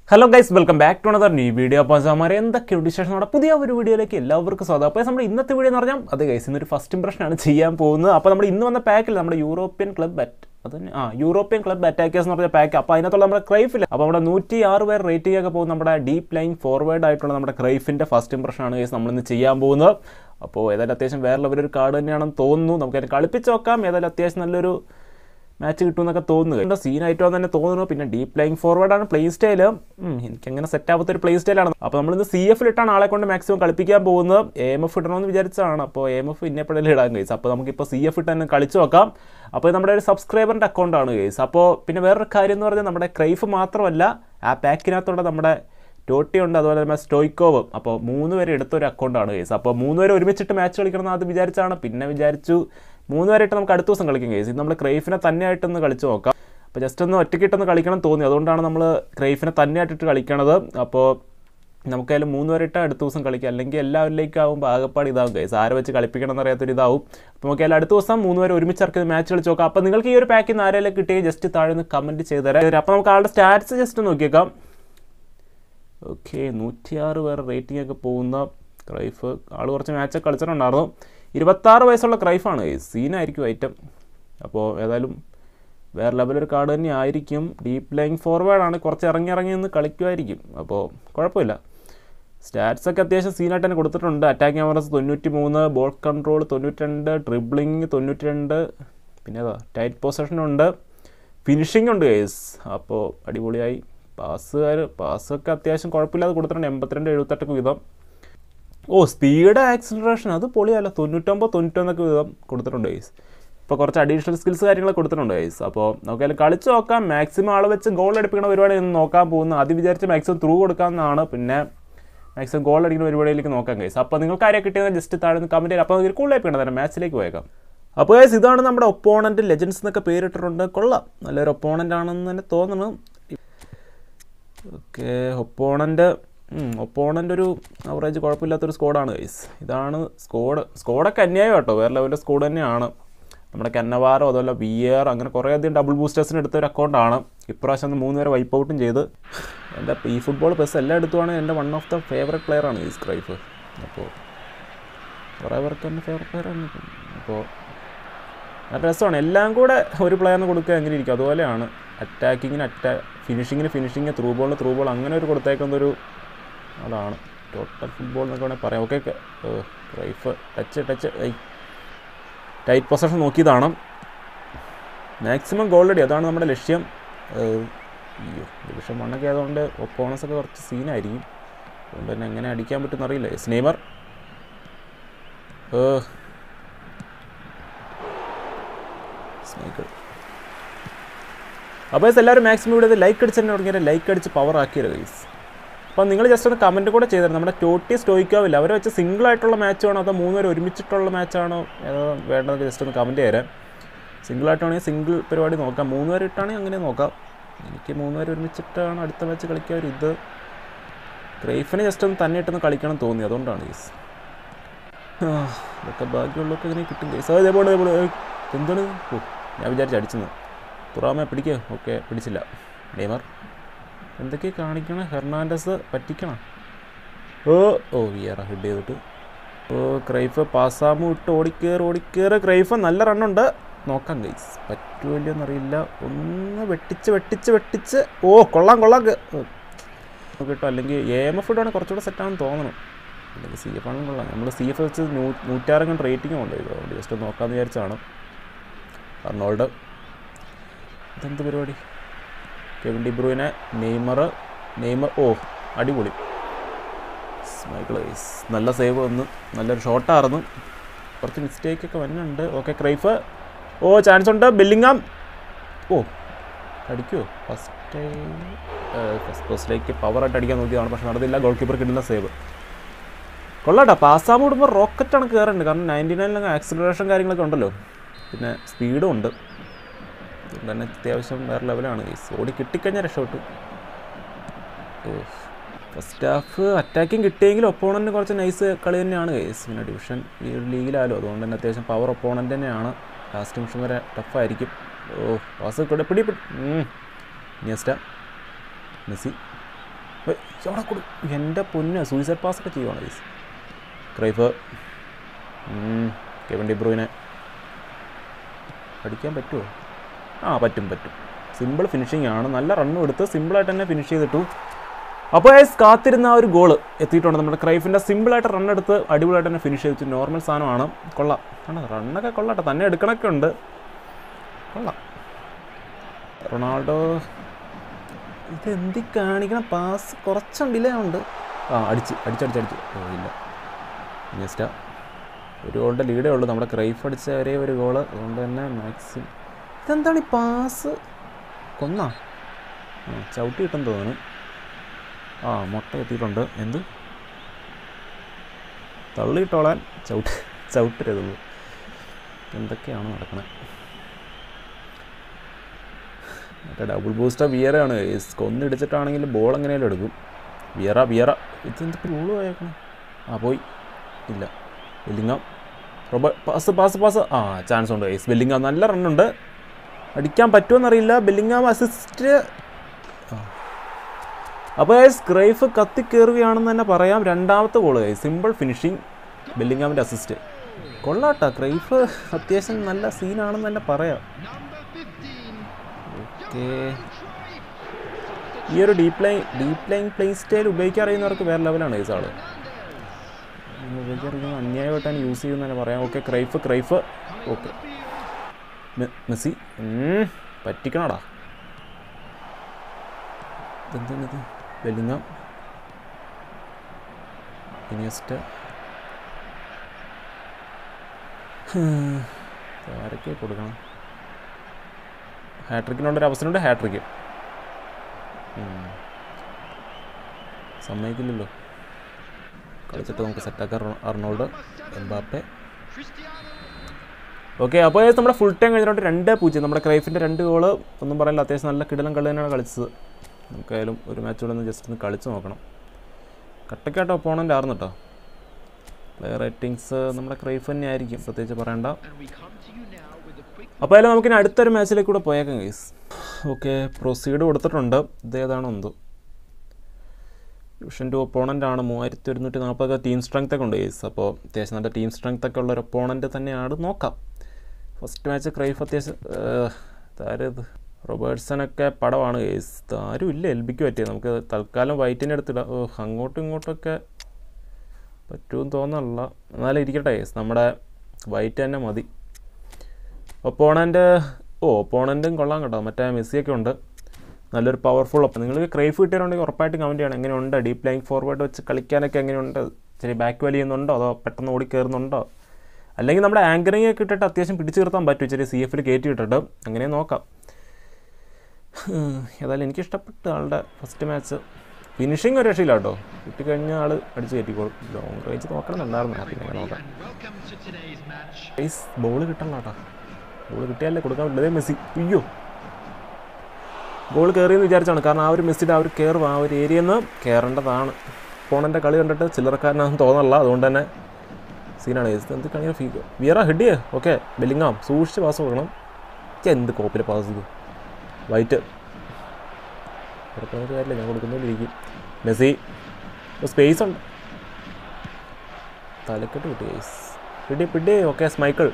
Hello guys welcome back to another new video അപ്പോൾ സാമാരെ എന്തൊക്കെയുണ്ട് വിശേഷം നമ്മുടെ പുതിയ ഒരു വീഡിയോയിലേക്ക് എല്ലാവർക്കും സ്വാഗതം അപ്പോൾ നമ്മുടെ ഇന്നത്തെ വീഡിയോ എന്ന് പറഞ്ഞാൽ അത് ഗൈസ് ഇന്നൊരു ഫസ്റ്റ് ഇംപ്രഷനാണ് ചെയ്യാൻ പോകുന്നത് അപ്പോൾ നമ്മുടെ ഇന്ന് വന്ന പാക്കിൽ നമ്മുടെ യൂറോപ്യൻ ക്ലബ് ബാറ്റ് അത് തന്നെ ആ യൂറോപ്യൻ ക്ലബ് അറ്റാക്കേഴ്സ് എന്ന് പറഞ്ഞ പാക്ക് അപ്പോൾ അതിനകത്തുള്ള നമ്മുടെ ക്രൈഫിൽ അപ്പോൾ നമ്മുടെ നൂറ്റി ആറ് പേർ റേറ്റിംഗ് ഒക്കെ പോകുന്ന നമ്മുടെ ഡീപ്പ് ലൈൻ ഫോർവേഡ് ആയിട്ടുള്ള നമ്മുടെ ക്രൈഫിൻ്റെ ഫസ്റ്റ് ഇംപ്രഷനാണ് ഗൈസ് നമ്മളിന്ന് ചെയ്യാൻ പോകുന്നത് അപ്പോൾ ഏതായാലും അത്യാവശ്യം വേറെ ലെവലൊരു കാർഡ് തന്നെയാണെന്ന് തോന്നുന്നു നമുക്കതിനെ കളിപ്പിച്ച് നോക്കാം ഏതായാലും അത്യാവശ്യം നല്ലൊരു മാച്ച് കിട്ടുമെന്നൊക്കെ തോന്നുന്നു എന്താ സീനായിട്ടോ തന്നെ തോന്നുന്നു പിന്നെ ഡീപ്പ് ലൈങ് ഫോർവേഡ് ആണ് പ്ലേ സ്റ്റൈൽ എനിക്ക് അങ്ങനെ സെറ്റ് ആവാത്ത ഒരു പ്ലേ സ്റ്റൈലാണ് അപ്പോൾ നമ്മളിന്ന് സി എഫിൽ ഇട്ടാണ് ആളെ കൊണ്ട് മാക്സിമം കളിപ്പിക്കാൻ പോകുന്നത് എ എം എഫ് ഇടണമെന്ന് വിചാരിച്ചതാണ് അപ്പോൾ എ എം എഫ് ഇന്നെപ്പോഴല്ലേ ഇടാൻ കഴിച്ചു അപ്പോൾ നമുക്കിപ്പോൾ സി എഫ് ഇട്ട് തന്നെ കളിച്ച് നോക്കാം അപ്പോൾ നമ്മുടെ ഒരു സബ്സ്ക്രൈബറിൻ്റെ അക്കൗണ്ടാണ് കേസ് അപ്പോൾ പിന്നെ വേറൊരു കാര്യം എന്ന് പറഞ്ഞാൽ നമ്മുടെ ക്രൈഫ് മാത്രമല്ല ആ പാക്കിനകത്തുള്ള നമ്മുടെ ടോട്ടി ഉണ്ട് അതുപോലെ തന്നെ സ്റ്റോയ്ക്കോവും അപ്പോൾ മൂന്ന് പേര് എടുത്തൊരു അക്കൗണ്ടാണ് കേസ് അപ്പോൾ മൂന്ന് പേര് ഒരുമിച്ചിട്ട് മാച്ച് കളിക്കണം എന്ന് അത് വിചാരിച്ചാണ് പിന്നെ വിചാരിച്ചു മൂന്ന് പേരായിട്ട് നമുക്ക് അടുത്ത ദിവസം കളിക്കും കേസ് ഇത് നമ്മൾ ക്രൈഫിനെ തന്നെയായിട്ടൊന്ന് കളിച്ച് നോക്കാം അപ്പോൾ ജസ്റ്റ് ഒന്ന് ഒറ്റയ്ക്കിട്ടൊന്ന് കളിക്കണം തോന്നി അതുകൊണ്ടാണ് നമ്മൾ ക്രൈഫിനെ തന്നെയായിട്ടിട്ട് കളിക്കണത് അപ്പോൾ നമുക്കതിൽ മൂന്ന് പേരിട്ട് അടുത്ത ദിവസം കളിക്കാം അല്ലെങ്കിൽ എല്ലാവരിലേക്കും ആകുമ്പോൾ ആകപ്പാട് ഇതാവും ഗൈസ് ആരെ വെച്ച് കളിപ്പിക്കണം എന്നറിയാത്തൊരു ഇതാവും അപ്പോൾ നമുക്ക് അതിൽ അടുത്ത ദിവസം മൂന്ന് പേര് ഒരുമിച്ച് ഇറക്കി മാച്ച് കളിച്ച് നോക്കാം അപ്പോൾ നിങ്ങൾക്ക് ഈ ഒരു പാക്കിൽ നിന്ന് ആരെങ്കിലും കിട്ടിയെങ്കിൽ ജസ്റ്റ് താഴെ നിന്ന് കമൻറ്റ് ചെയ്ത് തരാം അപ്പോൾ നമുക്ക് ആളുടെ സ്റ്റാറ്റ്സ് ജസ്റ്റ് നോക്കിയേക്കാം ഓക്കെ നൂറ്റിയാറ് പേർ റേറ്റിംഗ് ഒക്കെ പോകുന്ന ക്രൈഫ് ആൾ കുറച്ച് മാച്ചൊക്കെ കളിച്ചിട്ടുണ്ടായിരുന്നു ഇരുപത്താറ് വയസ്സുള്ള ക്രൈഫാണ് സീനായിരിക്കും ഐറ്റം അപ്പോൾ ഏതായാലും വേറെ ലെവലൊരു കാർഡ് തന്നെ ആയിരിക്കും ഡീപ്പ് ലൈങ് ഫോർവേഡാണ് കുറച്ച് ഇറങ്ങി ഇറങ്ങി നിന്ന് കളിക്കുമായിരിക്കും അപ്പോൾ കുഴപ്പമില്ല സ്റ്റാറ്റ്സ് ഒക്കെ അത്യാവശ്യം സീനായിട്ട് തന്നെ കൊടുത്തിട്ടുണ്ട് അറ്റാക്കിംഗ് ആവറേജ് തൊണ്ണൂറ്റി മൂന്ന് ബോൾ കൺട്രോൾ തൊണ്ണൂറ്റി രണ്ട് ഡ്രിബ്ലിങ് തൊണ്ണൂറ്റി രണ്ട് പിന്നെ ഏതാ ടൈറ്റ് പൊസിഷൻ ഉണ്ട് ഫിനിഷിംഗ് ഉണ്ട് കേസ് അപ്പോൾ അടിപൊളിയായി പാസ്സുകാർ പാസ്സൊക്കെ അത്യാവശ്യം കുഴപ്പമില്ലാതെ കൊടുത്തിട്ടുണ്ട് എൺപത്തിരണ്ട് എഴുപത്തെട്ടൊക്കെ വീതം ഓ സ്പീഡ് ആക്സിലറേഷൻ അത് പൊളിയല്ല തൊണ്ണൂറ്റൊമ്പത് തൊണ്ണൂറ്റൊന്നൊക്കെ വീതം കൊടുത്തിട്ടുണ്ട് ഗൈസ് ഇപ്പോൾ കുറച്ച് അഡീഷണൽ സ്കിൽസ് കാര്യങ്ങളൊക്കെ കൊടുത്തിട്ടുണ്ട് ഗൈസ് അപ്പോൾ നമുക്ക് അതിൽ കളിച്ച് നോക്കാം മാക്സിമം ആൾ വെച്ച് ഗോൾ അടിപ്പിക്കുന്ന പരിപാടി ഒന്ന് നോക്കാൻ പോകുന്നു ആദ്യം വിചാരിച്ച് മാക്സിമം ത്രൂ കൊടുക്കാമെന്നാണ് പിന്നെ മാക്സിമം ഗോൾ അടിക്കുന്ന പരിപാടിയിലേക്ക് നോക്കാം ഗൈസ് അപ്പോൾ നിങ്ങൾക്ക് ആരെ കിട്ടിയത് ജസ്റ്റ് താഴെ നിന്ന് കമൻറ്റ് ചെയ്യാം അപ്പോൾ നമുക്ക് കൂടുതൽ അടിപ്പിക്കണം തന്നെ മാച്ചിലേക്ക് പോയേക്കാം അപ്പോൾ ഗൈസ് ഇതാണ് നമ്മുടെ ഒപ്പോണൻറ്റ് ലെജൻസ് എന്നൊക്കെ പേരിട്ടിട്ടുണ്ട് കൊള്ളാം നല്ലൊരു ഒപ്പോണൻ്റ് ആണെന്ന് തന്നെ തോന്നുന്നു ഓക്കെ ഒപ്പോണൻ്റ് ഒപ്പോണൻ്റ് ഒരു അവറേജ് കുഴപ്പമില്ലാത്തൊരു സ്കോഡാണ് ഗൈസ് ഇതാണ് സ്കോഡ് സ്കോഡൊക്കെ അന്യായം കേട്ടോ വേറെ ലെവലിൻ്റെ സ്കോഡ് തന്നെയാണ് നമ്മുടെ കന്നവാറോ അതുപോലെ വി ആർ അങ്ങനെ കുറേ അധികം ഡബിൾ ബൂസ്റ്റേഴ്സിന് എടുത്ത ഒരു അക്കൗണ്ടാണ് ഇപ്രാവശ്യം ഒന്ന് മൂന്ന് പേരെ വൈപ്പ് ഔട്ടും ചെയ്ത് എൻ്റെ ഈ ഫുട്ബോൾ പ്ലസ് എല്ലാം എടുത്തുവാണ് എൻ്റെ വൺ ഓഫ് ദ ഫേവറേറ്റ് പ്ലെയറാണ് ഈ സ്ക്രൈഫ് അപ്പോൾ കുറേ പേർക്ക് എൻ്റെ ഫേവറേറ്റ് പ്ലെയറാണ് അപ്പോൾ നല്ല രസമാണ് എല്ലാം കൂടെ ഒരു പ്ലെയറിന് കൊടുക്കുക എങ്ങനെ ഇരിക്കും അതുപോലെയാണ് അറ്റാക്കിങ്ങിന് അറ്റാ ഫിനിഷിങ്ങിന് ഫിനിഷിങ് ത്രൂ ബോളിന് ത്രൂ ബോൾ അങ്ങനെ ഒരു കൊടുത്തേക്കുന്നൊരു അതാണ് ടോട്ടൽ ഫുട്ബോൾ എന്നൊക്കെ വേണമെങ്കിൽ പറയാം ഓക്കെ റൈഫ് ടച്ച് ടച്ച് ഐ ടൈറ്റ് പൊസഷൻ നോക്കിയതാണ് മാക്സിമം ഗോൾ അടി അതാണ് നമ്മുടെ ലക്ഷ്യം അയ്യോ ഡിവിഷൻ വണ്ണൊക്കെ ആയതുകൊണ്ട് ഒപ്പോണൻസ് ഒക്കെ കുറച്ച് സീനായിരിക്കും അതുകൊണ്ട് തന്നെ എങ്ങനെ അടിക്കാൻ പറ്റുമെന്ന് അറിയില്ല സ്നേമർ സ്നേക്ക് അപ്പോൾ എല്ലാവരും മാക്സിമം ഇവിടെ ലൈക്ക് അടിച്ച് തന്നെ തുടങ്ങിയാൽ ലൈക്ക് അടിച്ച് പവർ ആക്കിയത് ഗൈസ് അപ്പോൾ നിങ്ങൾ ജസ്റ്റ് ഒന്ന് കമൻറ്റ് കൂടെ ചെയ്തിരുന്നു നമ്മുടെ ടോട്ടി സ്റ്റോയിക്കാവില്ല അവരെ വെച്ച് സിംഗിൾ ആയിട്ടുള്ള മാച്ചാണോ അതോ മൂന്ന് പേര് ഒരുമിച്ചിട്ടുള്ള മാച്ചാണോ ഏതോ വേണ്ടതൊക്കെ ജസ്റ്റ് ഒന്ന് കമൻറ്റ് ചെയ്യാൻ സിംഗിൾ ആയിട്ടാണെങ്കിൽ സിംഗിൾ പരിപാടി നോക്കാം മൂന്ന് പേര് ഇട്ടാണെങ്കിൽ അങ്ങനെ നോക്കാം എനിക്ക് മൂന്ന് പേര് ഒരുമിച്ചിട്ടാണ് അടുത്ത മാച്ച് കളിക്കാൻ ഒരു ഇത് ക്രൈഫിനെ ജസ്റ്റ് ഒന്ന് തന്നെ ഇട്ടൊന്ന് കളിക്കണം തോന്നി അതുകൊണ്ടാണ് ഗീസ് ഇതൊക്കെ ബാക്കിയുള്ളതൊക്കെ ഇങ്ങനെ കിട്ടും ഗൈസ് അതേപോലെ അതേപോലെ എന്താണ് ഓ ഞാൻ വിചാരിച്ചു അടിച്ചെന്ന് തുറാമ പിടിക്കുക ഓക്കെ പിടിച്ചില്ല നെയ്മർ എന്തൊക്കെ കാണിക്കണം ഹെർണാൻഡസ് പറ്റിക്കണം ഓ ഓ വിയറ ഹെഡ് ചെയ്തിട്ട് ഓ ക്രൈഫ് പാസാമു ഇട്ട് ഓടിക്കേറ് ഓടിക്കേറ് ക്രൈഫ് നല്ല റണ്ണുണ്ട് നോക്കാം ഗൈസ് പറ്റുമല്ലോ എന്നറിയില്ല ഒന്ന് വെട്ടിച്ച് വെട്ടിച്ച് വെട്ടിച്ച് ഓ കൊള്ളാം കൊള്ളാം കിട്ടും അല്ലെങ്കിൽ എ എം എഫ് ഇടുവാണെങ്കിൽ കുറച്ചുകൂടെ സെറ്റാണെന്ന് തോന്നണം അല്ലെങ്കിൽ സി എഫ് ആണെന്ന് കൊള്ളാം നമ്മൾ സി എഫ് വെച്ച് നൂ നൂറ്റാറങ്ങൻ റേറ്റിംഗ് ഉണ്ട് ഇത് അതുകൊണ്ട് ജസ്റ്റ് നോക്കാമെന്ന് വിചാരിച്ചാണ് അർണോൾഡ് ഇതെന്ത് പരിപാടി കെവിൻ ഡിബ്രൂവിനെ നെയ്മർ നെയ്മർ ഓ അടിപൊളി സ്മൈക്ലേസ് നല്ല സേവ് വന്നു നല്ലൊരു ഷോട്ടായിരുന്നു കുറച്ച് മിസ്റ്റേക്ക് ഒക്കെ വരുന്നുണ്ട് ഓക്കെ ക്രൈഫ് ഓ ചാൻസ് ഉണ്ട് ബില്ലിങ്ങാം ഓ അടിക്കുമോ ഫസ്റ്റ് ഫസ്റ്റ് പോസ്റ്റിലേക്ക് പവറായിട്ട് അടിക്കാൻ നോക്കിയതാണ് പക്ഷെ നടന്നില്ല ഗോൾ കീപ്പർ കിട്ടുന്ന സേവ് കൊള്ളാട്ടോ പാസ്സാമ വിടുമ്പോൾ റോക്കറ്റാണ് കയറുന്നത് കാരണം നയൻറ്റി നയനിലൊക്കെ ആക്സിലറേഷൻ കാര്യങ്ങളൊക്കെ ഉണ്ടല്ലോ പിന്നെ സ്പീഡും ഉണ്ട് അതുകൊണ്ട് തന്നെ അത്യാവശ്യം വേറെ ലെവലാണ് ഗൈസ് ഓടി കിട്ടിക്കഴിഞ്ഞാൽ രക്ഷപ്പെട്ടു ഫസ്റ്റ് ഹാഫ് അറ്റാക്കിങ് കിട്ടിയെങ്കിലും ഒപ്പോണൻറ്റ് കുറച്ച് നൈസ് കളി തന്നെയാണ് ഗൈസ് പിന്നെ ഡിവിഷൻ ഈ ഒരു ലീഗിലായാലും അതുകൊണ്ട് തന്നെ അത്യാവശ്യം പവർ ഒപ്പോണൻ്റ് തന്നെയാണ് ലാസ്റ്റ് നിമിഷം വരെ ടഫായിരിക്കും ഓ പാസ് കൂടെ പിടി പിടി ഇനിയസ്റ്റ മെസ്സി ഏയ്, അവിടെ കൊടു എൻ്റെ പൊന്ന് സൂയിസൈഡ് പാസ് ഒക്കെ ചെയ്യുവാണ് ഗൈസ് ക്രൈഫ് കെവൻ ഡിബ്രൂവിനെ അടിക്കാൻ പറ്റുമോ ആ പറ്റും പറ്റും സിമ്പിൾ ഫിനിഷിംഗ് ആണ് നല്ല റണ്ണും എടുത്ത് സിമ്പിളായിട്ട് തന്നെ ഫിനിഷ് ചെയ്തിട്ടു അപ്പോൾ ഗൈസ് കാത്തിരുന്ന ആ ഒരു ഗോൾ എത്തിയിട്ടുണ്ട് നമ്മുടെ ക്രൈഫിൻ്റെ സിമ്പിളായിട്ട് റൺ എടുത്ത് അടിപൊളിയായിട്ട് തന്നെ ഫിനിഷ് ചെയ്തിട്ട് നോർമൽ സാധനമാണ് കൊള്ളാം ആണ് റണ്ണൊക്കെ കൊള്ളാട്ടെ തന്നെ എടുക്കണൊക്കെ ഉണ്ട് കൊള്ളാം റൊണാൾഡോ ഇത് എന്തി കാണിക്കണം പാസ് കുറച്ചും ഡിലേ ഉണ്ട് ആ അടിച്ച് അടിച്ചടിച്ചടിച്ച് ഓ ഇല്ല ജസ്റ്റ ഒരു ഗോളിൻ്റെ ലീഡേ ഉള്ളൂ നമ്മുടെ ക്രൈഫ് അടിച്ച ഒരേ ഒരു ഗോള് അതുകൊണ്ട് തന്നെ മാക്സിമം ഇതെന്താണ് ഈ പാസ് കൊന്നാ ആ ചവിട്ടി കിട്ടുമെന്ന് തോന്നുന്നു ആ മുട്ട എത്തിയിട്ടുണ്ട് എന്ത് തള്ളിയിട്ടോളാൻ ചവിട്ട് ചവിട്ടരുത് എന്തൊക്കെയാണ് നടക്കണത് മറ്റേ ഡബിൾ ബൂസ്റ്റർ വിയറാണ് കൊന്നിടിച്ചിട്ടാണെങ്കിൽ ബോൾ എങ്ങനെയാലും എടുക്കും വിയറ വിയറ ഇതെന്ത് റൂള് പോയേക്കണം ആ പോയി ഇല്ല വെല്ലിങ്ങാം റോബ പാസ് പാസ് പാസ് ആ ചാൻസ് ഉണ്ട് ഗൈസ് ബെല്ലിങ്ങാം നല്ല റണ്ണുണ്ട് അടിക്കാൻ പറ്റുമെന്നറിയില്ല ബെല്ലിങ്ങാം അസിസ്റ്റ് അപ്പോൾ ഗൈസ് ക്രൈഫ് കത്തിക്കേറുകയാണെന്ന് തന്നെ പറയാം രണ്ടാമത്തെ ഗോൾ ഗൈസ് സിമ്പിൾ ഫിനിഷിങ് ബെല്ലിങ്ങാമിൻ്റെ അസിസ്റ്റ് കൊള്ളാട്ടാ ക്രൈഫ് അത്യാവശ്യം നല്ല സീനാണെന്ന് തന്നെ പറയാം ഓക്കെ ഈ ഒരു deep line deep line play style ഉപയോഗിക്കാൻ അറിയുന്നവർക്ക് വേറെ ലെവലാണ് ഈ ആള് ഉപയോഗിക്കാൻ അറിയുന്നത് അന്യായമായിട്ടാണ് യൂസ് ചെയ്യുന്നത് തന്നെ പറയാം okay Cruyff Cruyff okay Messi ഉം, പറ്റിക്കണടാ ഇതെന്താണിത് വെല്ലിങ്ങാം ഇനിയസ്റ്റ ആരൊക്കെ കൊടുക്കണം ഹാട്രിക്കിനുള്ള ഒരു അവസരമുണ്ട് ഹാട്രിക്ക് സമ്മതിക്കില്ലല്ലോ കളിച്ചിട്ട് നമുക്ക് സെറ്റാക്കാം അർണോൾഡ് എംബാപ്പെ ഓക്കെ അപ്പോൾ നമ്മുടെ ഫുൾ ടൈം കഴിഞ്ഞിട്ട് രണ്ട് പൂജ്യം നമ്മുടെ ക്രൈഫിൻ്റെ രണ്ട് ഗോള് ഒന്നും പറയില്ല അത്യാവശ്യം നല്ല കിടലം കളി തന്നെയാണ് കളിച്ചത് നമുക്കായാലും ഒരു മാച്ച് കൂടെ ഒന്ന് ജസ്റ്റ് ഒന്ന് കളിച്ച് നോക്കണം കട്ടക്കായിട്ട് ഒപ്പോണൻ്റ് ആയിരുന്നു കേട്ടോ പ്ലെയർ റേറ്റിങ്സ് നമ്മുടെ ക്രൈഫ് തന്നെ ആയിരിക്കും പ്രത്യേകിച്ച് പറയണ്ട അപ്പോൾ അതിൽ നമുക്കിനി അടുത്തൊരു മാച്ചിലേക്ക് കൂടെ പോയേക്കാം ഗൈസ് ഓക്കെ പ്രൊസീഡ് കൊടുത്തിട്ടുണ്ട് ഇതേതാണോ എന്തോ ഡിവിഷൻ ടു ഒപ്പോണൻ്റ് ആണ് മൂവായിരത്തി ഒരുന്നൂറ്റി നാൽപ്പതൊക്കെ ടീം സ്ട്രെങ്ത് ഒക്കെ ഉണ്ട് ഗൈസ് അപ്പോൾ അത്യാവശ്യം നല്ല ടീം സ്ട്രെങ്ത് ഒക്കെ ഉള്ള ഒരു ഒപ്പോണൻ്റ് തന്നെയാണ് നോക്കാം ഫസ്റ്റ് മാച്ച് ക്രൈഫ് അത്യാവശ്യം താരത് റോബേർട്സനൊക്കെ പടമാണ് ഗൈസ് ആരും ഇല്ല എൽബിക്ക് പറ്റിയത് നമുക്ക് തൽക്കാലം വൈറ്റിൻ്റെ അടുത്തിടാം ഓ അങ്ങോട്ടും ഇങ്ങോട്ടൊക്കെ പറ്റുമെന്ന് തോന്നല്ല എന്നാലും ഇരിക്കട്ടെ ഗൈസ് നമ്മുടെ വൈറ്റ് തന്നെ മതി ഒപ്പോണൻ്റ് ഓ ഒപ്പോണൻറ്റും കൊള്ളാം കേട്ടോ മറ്റേ മെസ്സിയൊക്കെ ഉണ്ട് നല്ലൊരു പവർഫുൾ ഒപ്പം നിങ്ങൾക്ക് ക്രൈഫ് കിട്ടിയിട്ടുണ്ടെങ്കിൽ ഉറപ്പായിട്ടും കമൻറ്റ് ചെയ്യണം എങ്ങനെയുണ്ട് ഡീപ് ലൈൻ ഫോർവേഡ് വെച്ച് കളിക്കാനൊക്കെ എങ്ങനെയുണ്ട് ഇച്ചിരി ബാക്ക് വലി ചെയ്യുന്നുണ്ടോ അതോ പെട്ടെന്ന് ഓടി കയറുന്നുണ്ടോ അല്ലെങ്കിൽ നമ്മുടെ ആങ്കറിങ് ഒക്കെ ഇട്ടിട്ട് അത്യാവശ്യം പിടിച്ചു നിർത്താൻ പറ്റും ഇച്ചിരി സി എഫിൽ കയറ്റി ഇട്ടിട്ട് അങ്ങനെ നോക്കാം ഏതായാലും എനിക്ക് ഇഷ്ടപ്പെട്ട ആളുടെ ഫസ്റ്റ് മാച്ച് ഫിനിഷിങ് ഒരു രക്ഷയില്ല കേട്ടോ കിട്ടിക്കഴിഞ്ഞ ആൾ അടിച്ച് കയറ്റിക്കോളും ലോങ് റേഞ്ച് നോക്കണമെന്നുണ്ടായിരുന്നു പിന്നെ നോക്കാം ബോൾ കിട്ടണം കേട്ടോ ബോൾ കിട്ടിയാലേ കൊടുക്കാൻ പറ്റില്ല മെസ്സി അയ്യോ ഗോൾ കയറിയെന്ന് വിചാരിച്ചാണ് കാരണം ആ ഒരു മെസ്സിയുടെ ആ ഒരു കയറും ആ ഒരു ഏരിയയിൽ നിന്ന് കയറേണ്ടതാണ് പോണൻ്റെ കളി കണ്ടിട്ട് ചില്ലറക്കാരനാണെന്ന് തോന്നല്ല അതുകൊണ്ട് തന്നെ സീനാണ് ഇത് എന്ത് കളിയാണ് ഫീ വിയറ ഹെഡ് ഓക്കെ ബെല്ലിങ്ങാം സൂക്ഷിച്ച് പാസ് കൊടുക്കണം ഛെ, എന്ത് കോപ്പിൽ പാസ് ചെയ്തു വൈറ്റ് കൊടുക്കുന്നത് കാര്യമില്ല ഞാൻ കൊടുക്കുന്നതിലിരിക്കും മെസ്സി സ്പേസ് ഉണ്ട് തലക്കെട്ട് കിട്ടി ഗൈസ് പിടി പിടി ഓക്കെ സ്മൈക്കിൾ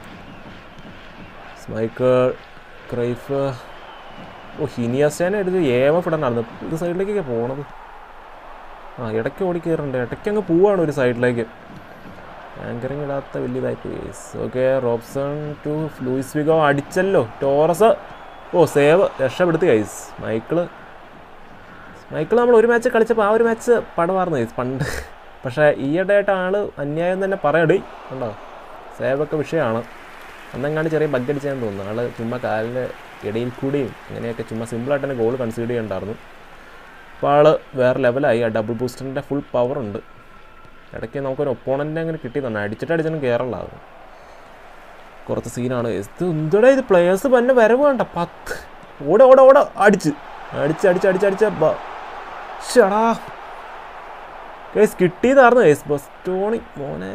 സ്മൈക്കിൾ ക്രൈഫ് ഓ ഹിനിയാസ്റ്റേനെ എടുത്ത് ഏവ ഫിടനായിരുന്നു ഇത് സൈഡിലേക്കൊക്കെ പോണത് ആ ഇടയ്ക്ക് ഓടി കയറുന്നുണ്ട് ഇടയ്ക്ക് അങ്ങ് പോവാണ് ഒരു സൈഡിലേക്ക് ആങ്കറിങ് ഇടാത്ത വലിയതായിട്ട് case okay Robson to Luis Figo അടിച്ചല്ലോ ടോറസ് ഓ സേവ് രക്ഷപ്പെടുത്തി കൈസ് മൈക്കിള് മൈക്കിൾ നമ്മൾ ഒരു മാച്ച് കളിച്ചപ്പോൾ ആ ഒരു മാച്ച് പടമായിരുന്നു കൈസ് പണ്ട് പക്ഷേ ഈയിടെയായിട്ട് ആൾ അന്യായം തന്നെ പറയടി കണ്ടോ സേവൊക്കെ വിഷയമാണ് അന്നെങ്ങാണ്ട് ചെറിയ ബഗ് അടിച്ചാന്ന് തോന്നുന്നു ആൾ ചുമ്മാ കാലിൻ്റെ ഇടയിൽ കൂടിയും അങ്ങനെയൊക്കെ ചുമ്മാ സിമ്പിളായിട്ട് തന്നെ ഗോൾ കൺസീഡ് ചെയ്യണ്ടായിരുന്നു അപ്പോൾ ആൾ വേറെ ലെവലായി ആ ഡബിൾ ബൂസ്റ്ററിൻ്റെ ഫുൾ പവർ ഉണ്ട് ഇടയ്ക്ക് നമുക്കൊരു ഒപ്പോണൻ്റ് അങ്ങനെ കിട്ടിയതാണ് അടിച്ചിട്ട് അടിച്ചാലും കയറലായിരുന്നു കുറച്ച് സീനാണ് ഇത് എന്തോടെ ഇത് പ്ലെയേഴ്സ് തന്നെ വരവ് വേണ്ട പത്ത് ഓട ഓട ഓട അടിച്ച് അടിച്ച് അടിച്ച് അടിച്ച് അടിച്ച് ബ- ഷടാ കേസ് കിട്ടിയതായിരുന്നു കേസ് ബസ്റ്റോണി മോനെ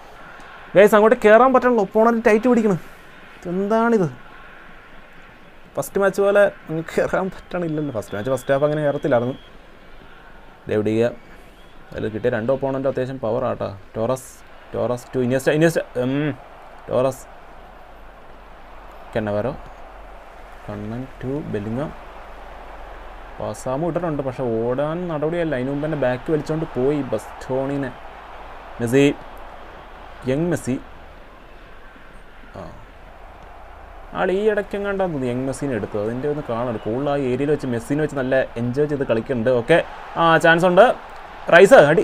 ഗൈസ് അങ്ങോട്ട് കയറാൻ പറ്റണല്ലോ ഒപ്പോണൻ്റ് ടൈറ്റ് പിടിക്കണം എന്താണിത് ഫസ്റ്റ് മാച്ച് പോലെ നിങ്ങൾക്ക് കയറാൻ പറ്റണില്ലല്ലോ ഫസ്റ്റ് മാച്ച് ഫസ്റ്റ് ഹാഫ് അങ്ങനെ കയറത്തില്ലായിരുന്നു ദേവിഡിക അതിൽ കിട്ടിയ രണ്ട് ഒപ്പോണൻ്റ് അത്യാവശ്യം പവർ ആട്ടാ Torres Torres to Iniesta Iniesta Torres Cannavaro കണ്ണൻ ടു ബെല്ലിങ്ങ പാസാമു ഇട്ടിട്ടുണ്ട് പക്ഷെ ഓടാൻ നടപടിയല്ല അതിന് മുമ്പ് തന്നെ ബാക്ക് വലിച്ചുകൊണ്ട് പോയി ബസ്റ്റോണിനെ മെസ്സി യങ് മെസ്സി ആ ആൾ ഈ ഇടയ്ക്കെങ്ങാണ്ടാന്ന് തോന്നുന്നു യങ് മെസ്സിനെ എടുത്തത് അതിൻ്റെ ഒന്ന് കാണാൻ കൂടുതൽ ആ ഏരിയയിൽ വെച്ച് മെസ്സിനെ വെച്ച് നല്ല എൻജോയ് ചെയ്ത് കളിക്കുന്നുണ്ട് ഓക്കെ ആ ചാൻസ് ഉണ്ട് റൈസ് അടി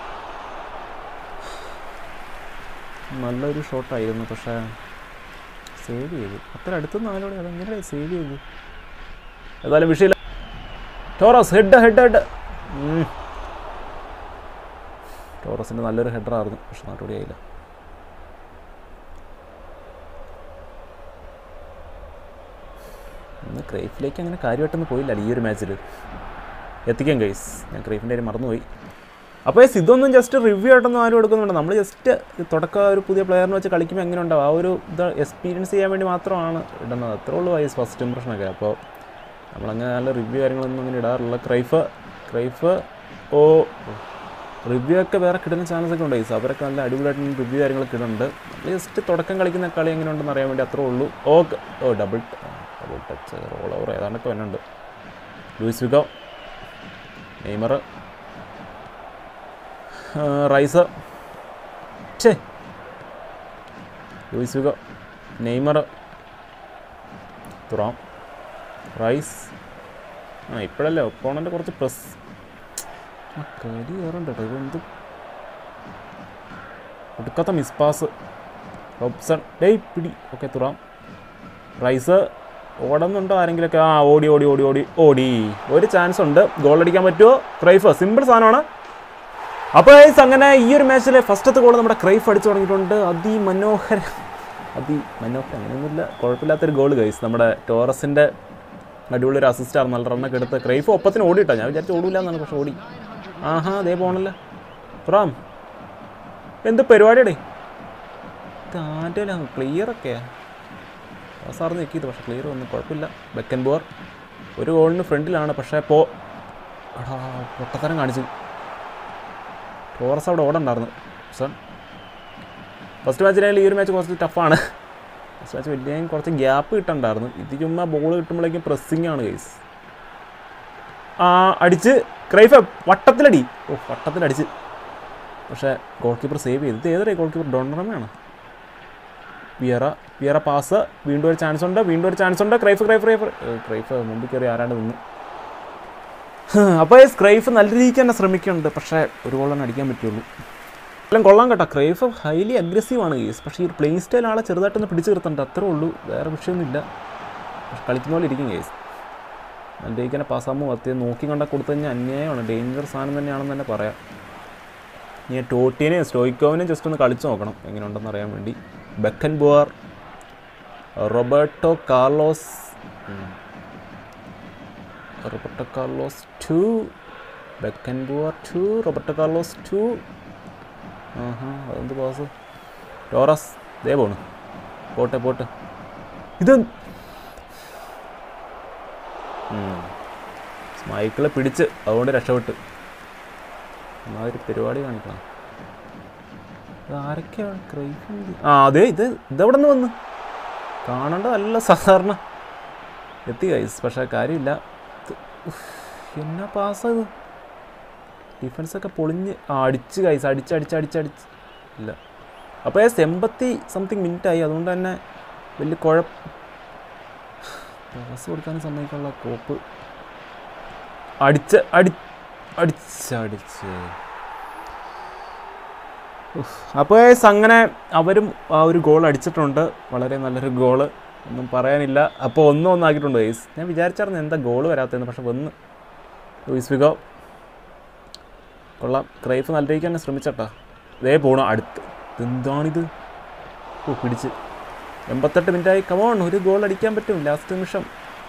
നല്ലൊരു ഷോട്ടായിരുന്നു പക്ഷേ സേവ് ചെയ്തു അത്ര അടുത്തുനിന്ന് ആലോടെ അതെങ്ങനെ സേവ് ചെയ്തു ഏതായാലും വിഷയമില്ല ടോറസ് ഹെഡ് ഹെഡ് ഹെഡ് ടോറസിൻ്റെ നല്ലൊരു ഹെഡറായിരുന്നു പക്ഷെ നടപടിയായില്ല ഇന്ന് ക്രൈഫിലേക്ക് അങ്ങനെ കാര്യമായിട്ടൊന്നും പോയില്ല ഈ ഒരു മാച്ചിൽ എത്തിക്കാൻ ഗൈസ് ഞാൻ ക്രൈഫിൻ്റെ കാര്യം മറന്നുപോയി അപ്പോൾ ഈ ഇതൊന്നും ജസ്റ്റ് റിവ്യൂ ആയിട്ടൊന്നും ആരും എടുക്കുന്നുണ്ട് നമ്മൾ ജസ്റ്റ് തുടക്കം ഒരു പുതിയ പ്ലെയറിനെ വെച്ച് കളിക്കുമ്പോൾ എങ്ങനെ ഉണ്ടാവും ആ ഒരു ഇത് എക്സ്പീരിയൻസ് ചെയ്യാൻ വേണ്ടി മാത്രമാണ് ഇടുന്നത് അത്രേ ഉള്ളൂ വൈസ് ഫസ്റ്റ് ഇംപ്രഷനൊക്കെ അപ്പോൾ നമ്മളങ്ങനെ നല്ല റിവ്യൂ കാര്യങ്ങളൊന്നും അങ്ങനെ ഇടാറില്ല ക്രൈഫ് ക്രൈഫ് ഓ റിവ്യൂ ഒക്കെ വേറെ കിട്ടുന്ന ചാനൽസ് ഒക്കെ ഉണ്ട് ഗൈസ് അവരൊക്കെ നല്ല അടിപൊളിയായിട്ട് റിവ്യൂ കാര്യങ്ങളൊക്കെ ഇടുന്നുണ്ട് നമ്മൾ ജസ്റ്റ് തുടക്കം കളിക്കുന്ന കളി എങ്ങനെ ഉണ്ടെന്ന് അറിയാൻ വേണ്ടി അത്രേ ഉള്ളൂ oh oh double double touch roll over ഏതാണ്ടൊക്കെ വരുന്നുണ്ട് ലൂയിസ് വിഗോ നെയ്മർ റൈസ് ഛേ Luis Figo Neymar Thuram Rice ആ ഇപ്പോഴല്ലേ ഒപ്പോണൻ്റെ കുറച്ച് പ്രസ് ആ കടി കയറുണ്ട് കേട്ടോ ഇതെന്ത് ഒടുക്കത്തെ മിസ് പാസ് റോബ്സൺ ഡേയ് പിടി ഓക്കെ തുറാം റൈസ് ഓടുന്നുണ്ടോ ആരെങ്കിലുമൊക്കെ ആ ഓടി ഓടി ഓടി ഓടി ഓടി ഒരു ചാൻസ് ഉണ്ട് ഗോൾ അടിക്കാൻ പറ്റുമോ ക്രൈഫ് സിമ്പിൾ സാധനമാണ് അപ്പോൾ ഗൈസ് അങ്ങനെ ഈ ഒരു മാച്ചിലെ ഫസ്റ്റത്തെ ഗോൾ നമ്മുടെ ക്രൈഫ് അടിച്ചു തുടങ്ങിയിട്ടുണ്ട് അതിമനോഹര അതിമനോഹരം അങ്ങനെയൊന്നുമില്ല കുഴപ്പമില്ലാത്തൊരു ഗോൾ ഗൈസ് നമ്മുടെ ടോറസിൻ്റെ അടിപൊളി ഒരു അസിസ്റ്റാണ് നല്ല റണ്ണൊക്കെ എടുത്ത് ക്രൈഫ് ഒപ്പത്തിന് ഓടിയിട്ടോ ഞാൻ വിചാരിച്ചു ഓടില്ല എന്നാണ് പക്ഷെ ഓടി ആഹാ അതേ പോണല്ലേ റാം എന്ത് പരിപാടിയടേ താൻ്റെ ക്ലിയർ ഒക്കെയാ സാറ് ഞെക്കിയത് പക്ഷേ ക്ലിയർ ഒന്നും കുഴപ്പമില്ല ബെക്കൻ ബോർ ഒരു ഗോളിന് ഫ്രണ്ടിലാണ് പക്ഷേ ഇപ്പോൾ എടാ പൊട്ടത്തരം കാണിച്ചു ടോറസ് അവിടെ ഓടണ്ടായിരുന്നു സൺ ഫസ്റ്റ് മാച്ചിനായാലും ഈ ഒരു മാച്ച് കുറച്ച് ടഫാണ് ഫസ്റ്റ് മാച്ച് വലിയ കുറച്ച് ഗ്യാപ്പ് കിട്ടണ്ടായിരുന്നു ഇത് ചുമ്മാ ബോൾ കിട്ടുമ്പോഴേക്കും പ്രസ്സിംഗ് ആണ് ഗൈസ് ആ അടിച്ച് ക്രൈഫ് വട്ടത്തിലടി ഓ വട്ടത്തിലടിച്ച് പക്ഷേ ഗോൾ കീപ്പർ സേവ് ചെയ്തു ഇത് ഏതൊരു ഗോൾ കീപ്പർ ഡൊണ്ടറമയാണ് വിയറ വിയറ പാസ് വീണ്ടും ഒരു ചാൻസ് ഉണ്ട് വീണ്ടും ഒരു ചാൻസ് ഉണ്ട് ക്രൈഫ് ക്രൈഫ് ക്രൈഫ് ഏ, ക്രൈഫ് മുമ്പിൽ കയറി ആരാണ്ട് നിന്ന് അപ്പോൾ ഈ ക്രൈഫ് നല്ല രീതിക്ക് തന്നെ ശ്രമിക്കുന്നുണ്ട് പക്ഷേ ഒരു ഗോൾ തന്നെ അടിക്കാൻ പറ്റുള്ളൂ എല്ലാം കൊള്ളാൻ കേട്ടോ ക്രൈഫ് ഹൈലി അഗ്രസീവ് ആണ് ഗീസ് പക്ഷേ ഈ ഒരു പ്ലേയിങ് സ്റ്റൈൽ ആളെ ചെറുതായിട്ടൊന്ന് പിടിച്ച് നിർത്തണ്ട അത്രേ ഉള്ളൂ വേറെ വിഷയമൊന്നുമില്ല പക്ഷെ കളിക്കുന്ന പോലെ ഇരിക്കും ഗേസ് നല്ല രീതിക്ക് തന്നെ പാസ്സാകുമ്പോൾ അത്യാവശ്യം നോക്കി കണ്ട കൊടുത്തു കഴിഞ്ഞാൽ അന്യായമാണ് ഡേഞ്ചർ സാധനം തന്നെയാണെന്ന് തന്നെ പറയാം ഇനി ടോട്ടിനെയും സ്റ്റോയിക്കോവിനെയും ജസ്റ്റ് ഒന്ന് കളിച്ച് നോക്കണം എങ്ങനെയുണ്ടെന്ന് അറിയാൻ വേണ്ടി ബെക്കൻ ബുവാർ റോബർട്ടോ കാർലോസ് ഉം. Roberto Carlos to Beckenbauer to Roberto Carlos to ആഹാ അതെന്ത് പാസ് ടോറസ് ദേ പോണ് പോട്ടെ പോട്ടെ ഇത് മൈക്കിളെ പിടിച്ച് അതുകൊണ്ട് രക്ഷപ്പെട്ട് ഒന്നാമതൊരു പരിപാടി കാണിക്കണം ഇത് ആരൊക്കെയാണ് ക്രൈഫ് ആ അതെ ഇത് ഇതെവിടെ നിന്ന് വന്ന് കാണേണ്ടതല്ല സാധാരണ എത്തി കൈസ് പക്ഷേ കാര്യമില്ല ഇത് ഉഫ്, എന്നാ പാസ്സാ ഇത് ഡിഫൻസൊക്കെ പൊളിഞ്ഞ് ആ, അടിച്ച് കൈസ് അടിച്ച് അടിച്ച് അടിച്ച് അടിച്ച് ഇല്ല അപ്പോൾ ഏസ് എൺപത്തി സംതിങ് മിനിറ്റ് ആയി അതുകൊണ്ട് തന്നെ വലിയ കുഴപ്പ പാസ് കൊടുക്കാനും സമ്മതിക്കാനുള്ള കോപ്പ് അടിച്ച് അടി അടിച്ച് അടിച്ച് അപ്പോൾ അങ്ങനെ അവരും ആ ഒരു ഗോൾ അടിച്ചിട്ടുണ്ട് വളരെ നല്ലൊരു ഗോള് ഒന്നും പറയാനില്ല അപ്പോൾ ഒന്നും ഒന്നാക്കിയിട്ടുണ്ട് ഗൈസ് ഞാൻ വിചാരിച്ചായിരുന്നു എന്താ ഗോൾ വരാത്തതെന്ന് പക്ഷെ വന്ന് ലൂയിസ് വിഗോ കൊള്ളാം ക്രൈഫ് നല്ല രീതിക്ക് തന്നെ ശ്രമിച്ചട്ടാ ഇതേ പോണു അടുത്ത് എന്താണിത് ഓ പിടിച്ച് എൺപത്തെട്ട് മിനിറ്റായി കമോൺ ഒരു ഗോൾ അടിക്കാൻ പറ്റും ലാസ്റ്റ് നിമിഷം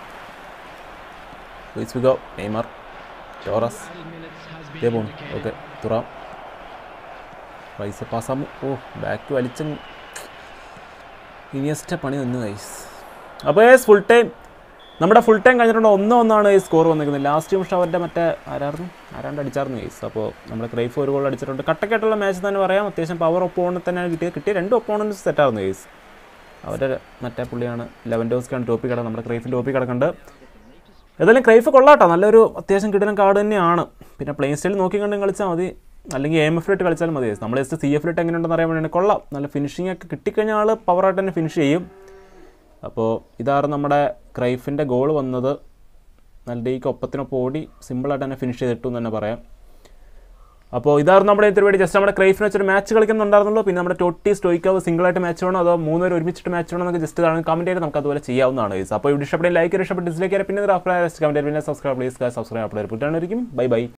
ലൂയിസ് വിഗോ നെയ്മർ ടോറസ് ഇതേ പോണു ഓക്കെ തുറാം പൈസ പാസ്സാമു ഓ ബാക്ക് വലിച്ച ഇനിയസ്റ്റ പണി നിന്ന് ഗൈസ് അപ്പോൾ ഫുൾ ടൈം നമ്മുടെ ഫുൾ ടൈം കഴിഞ്ഞിട്ടുണ്ട് ഒന്ന് ഒന്നാണ് ഈ സ്കോർ വന്നിരിക്കുന്നത് ലാസ്റ്റ് നിമിഷം അവരുടെ മറ്റേ ആരായിരുന്നു ആരാണ്ട് അടിച്ചായിരുന്നു കേസ് അപ്പോൾ നമ്മുടെ ക്രൈഫ് ഒരു ഗോൾ അടിച്ചിട്ടുണ്ട് കട്ടക്കായിട്ടുള്ള മാച്ച് തന്നെ പറയാം അത്യാവശ്യം പവർ ഒപ്പോണെ തന്നെയാണ് കിട്ടിയത് കിട്ടിയ രണ്ട് ഒപ്പോണൻസ് സെറ്റായിരുന്നു കേസ് അവരുടെ മറ്റേ പുള്ളിയാണ് ലെവൻ ഡോസ്ക്കാണ് ടോപ്പി കിടക്കുന്നത് നമ്മുടെ ക്രൈഫിൻ്റെ ടോപ്പി കിടക്കുന്നുണ്ട് ഏതായാലും ക്രൈഫ് കൊള്ളാട്ടോ നല്ലൊരു അത്യാവശ്യം കിടലം കാർഡ് തന്നെയാണ് പിന്നെ പ്ലേ സ്റ്റൈൽ നോക്കി കണ്ടും കളിച്ചാൽ മതി അല്ലെങ്കിൽ എം എഫിലിട്ട് കളിച്ചാലും മതി നമ്മൾ ജസ്റ്റ് സി എഫിലിട്ട് എങ്ങനെയുണ്ടെന്ന് അറിയാൻ വേണ്ടിയാണ് കൊള്ളാം നല്ല ഫിനിഷിംഗ് ഒക്കെ കിട്ടിക്കഴിഞ്ഞാൽ ആൾ പവറായിട്ട് തന്നെ ഫിനിഷ് ചെയ്യും അപ്പോൾ ഇതാണ് നമ്മുടെ ക്രൈഫിൻ്റെ ഗോൾ വന്നത് നല്ല ഡേക്ക് ഒപ്പത്തിനൊപ്പം ഓടി സിമ്പിളായിട്ട് തന്നെ ഫിനിഷ് ചെയ്തിട്ടു എന്ന് തന്നെ പറയാം അപ്പോൾ ഇതായിരുന്നു നമ്മുടെ ഇത്തിരി വേണ്ടി ജസ്റ്റ് നമ്മുടെ ക്രൈഫിന് വെച്ചൊരു മാച്ച് കളിക്കുന്നുണ്ടായിരുന്നുള്ളൂ പിന്നെ നമ്മുടെ ടൊട്ടി സ്റ്റോയിക്കാവ് സിംഗിളായിട്ട് മാച്ച് വേണോ അതോ മൂന്നുപേർ ഒരുമിച്ചിട്ട് മാച്ച് വേണോ എന്നൊക്കെ ജസ്റ്റ് ഇതാണ് കമൻറ്റ് ചെയ്ത് നമുക്ക് അതുപോലെ ചെയ്യാവുന്നതാണ് guys. അപ്പോൾ ഇവിടെ ഇഷ്ടപ്പെട്ട ലൈക്ക് ഇഷ്ടപ്പെട്ട് ഡിസ്ലൈക്ക് പിന്നെ അഭിപ്രായം കമൻറ്റ് പിന്നെ സബ്സ്ക്രൈബ് പ്ലീസ് സബ്സ്ക്രൈബ് അപ്ലോഡ് പുറ്റാനായിരിക്കും ബൈ ബൈ